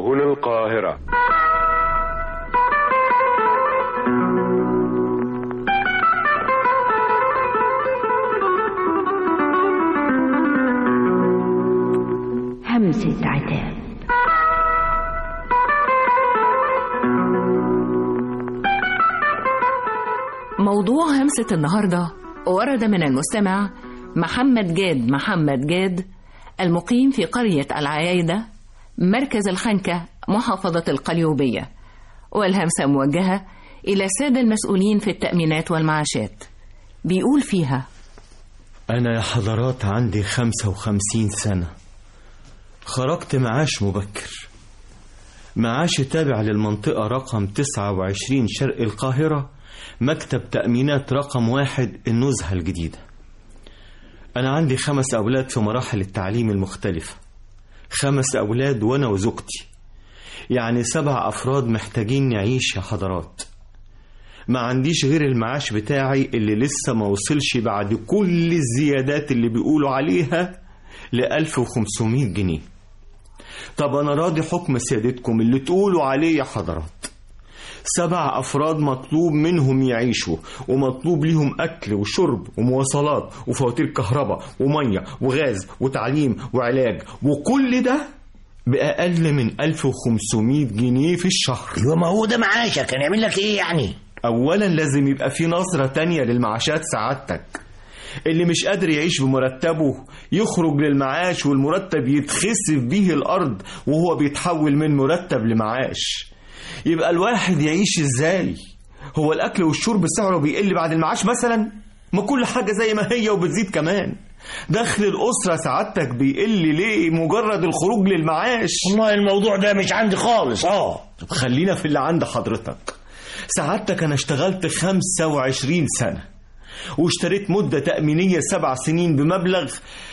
هنا القاهرة همسة عتاب موضوع همسة النهاردة ورد من المستمع محمد جاد محمد جاد المقيم في قرية العيايدة مركز الخنكة محافظة القليوبية والهمسة موجهة إلى السادة المسؤولين في التأمينات والمعاشات بيقول فيها أنا يا حضرات عندي خمسة وخمسين سنة خرجت معاش مبكر معاش تابع للمنطقة رقم تسعة وعشرين شرق القاهرة مكتب تأمينات رقم واحد النزهة الجديدة أنا عندي خمس أولاد في مراحل التعليم المختلفة خمس أولاد وأنا وزوجتي يعني سبع أفراد محتاجين نعيش يا حضرات ما عنديش غير المعاش بتاعي اللي لسه ما وصلش بعد كل الزيادات اللي بيقولوا عليها ل 1500 جنيه طب أنا راضي حكم سيادتكم اللي تقولوا عليه يا حضرات سبع أفراد مطلوب منهم يعيشوا ومطلوب ليهم أكل وشرب ومواصلات وفواتير كهرباء ومية وغاز وتعليم وعلاج وكل ده بأقل من 1500 جنيه في الشهر ايوه ما هو ده معاشك هنعمل لك ايه يعني أولا لازم يبقى في نظرة تانية للمعاشات سعادتك اللي مش قادر يعيش بمرتبه يخرج للمعاش والمرتب يتخسف بيه الأرض وهو بيتحول من مرتب لمعاش يبقى الواحد يعيش ازاي هو الأكل والشرب سعره بيقل بعد المعاش مثلا ما كل حاجة زي ما هي وبتزيد كمان دخل الأسرة سعادتك بيقل ليه مجرد الخروج للمعاش والله الموضوع ده مش عندي خالص اه طب خلينا في اللي عند حضرتك سعادتك أنا اشتغلت 25 سنة واشتريت مدة تأمينية سبع سنين بمبلغ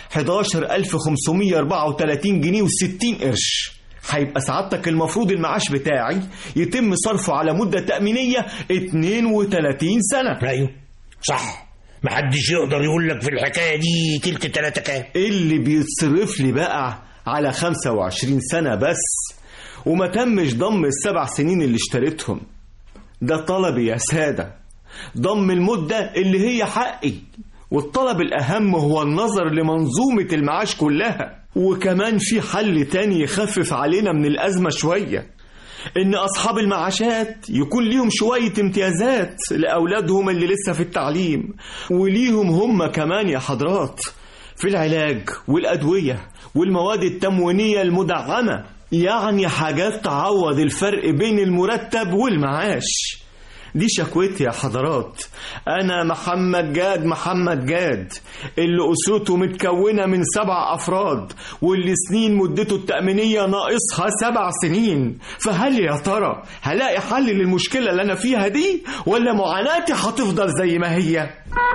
11534 جنيه و60 قرش هيبقى سعادتك المفروض المعاش بتاعي يتم صرفه على مدة تأمينية 32 سنة ايوه صح محدش يقدر يقول لك في الحكايه دي تلت تلاته كام اللي بيتصرف لي بقى على 25 سنة بس وما تمش ضم السبع سنين اللي اشتريتهم ده طلبي يا سادة ضم المدة اللي هي حقي والطلب الأهم هو النظر لمنظومة المعاش كلها وكمان في حل تاني يخفف علينا من الأزمة شوية إن أصحاب المعاشات يكون ليهم شوية امتيازات لأولادهم اللي لسه في التعليم وليهم هم كمان يا حضرات في العلاج والأدوية والمواد التموينية المدعمة يعني حاجات تعوض الفرق بين المرتب والمعاش دي شكوتي يا حضرات أنا محمد جاد محمد جاد اللي أسرته متكونة من سبع أفراد واللي سنين مدته التأمينية ناقصها سبع سنين فهل يا ترى هلاقي حل للمشكلة اللي أنا فيها دي ولا معاناتي هتفضل زي ما هي؟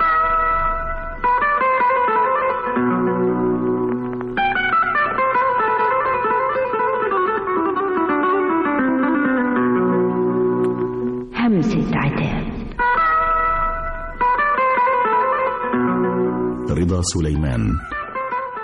همسة عتاب رضا سليمان